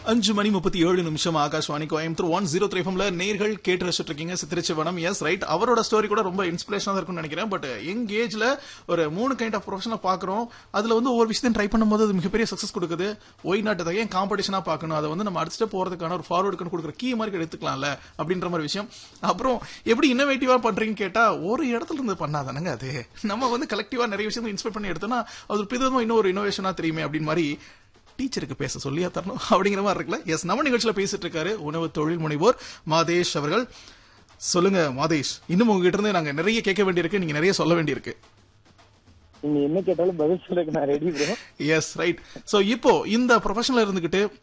அஞ்சு மணி முப்பத்தி ஏழு நிமிஷம் Akashvani Coimbatore one zero three ஃபம்ல நேர்கள் கேட்டு ரசிச்சுட்டு இருக்கீங்க சித்திரிச்சவனம் எஸ் ரைட் அவரோட ஸ்டோரி கூட ரொம்ப இன்ஸ்பிரேஷனா இருக்கும்னு நினைக்கிறேன் பட் யங் ஏஜ்ல ஒரு மூணு கைண்ட் ஆஃப் ப்ரொஃபஷனை பாக்குறோம் அதுல வந்து ஒவ்வொரு விஷயத்தையும் ட்ரை பண்ணும்போது அது மிகப்பெரிய சக்சஸ் கொடுக்குது ஒய் நாட் அதை ஏன் காம்படிஷனா பார்க்கணும் அதை வந்து நம்ம அடுத்துட்டு போறதுக்கான ஒரு ஃபார்வர்டுக்கு கொடுக்குற கீ மாதிரி எடுத்துக்கலாம்ல அப்படின்ற மாதிரி விஷயம் அப்புறம் எப்படி இன்னோவேட்டிவா பண்றீங்கன்னு கேட்டா ஒரு இடத்துல இருந்து பண்ணாதானங்க அது நம்ம வந்து கலெக்டிவா நிறைய விஷயம் இன்ஸ்பைர் பண்ணி எடுத்தோம்னா அது ஒரு விதமா இன்னொரு இன்னோவேஷனா தெரியுமே அப்படின்னு மாதிரி டீச்சருக்கு பேச சொல்லியா தரணும் அப்படிங்கிற மாதிரி இருக்குல்ல எஸ் நம்ம நிகழ்ச்சியில பேசிட்டு இருக்காரு உணவு தொழில் முனைவோர் மாதேஷ் அவர்கள் சொல்லுங்க மாதேஷ் இன்னும் உங்ககிட்ட இருந்து நாங்க நிறைய கேட்க வேண்டியிருக்கு நீங்க நிறைய சொல்ல வேண்டியிருக்கு நீங்க என்ன கேட்டாலும் பதில் சொல்றதுக்கு நான் ready bro yes right so இப்போ இந்த ப்ரொஃபஷனல் இருந்துகிட்டு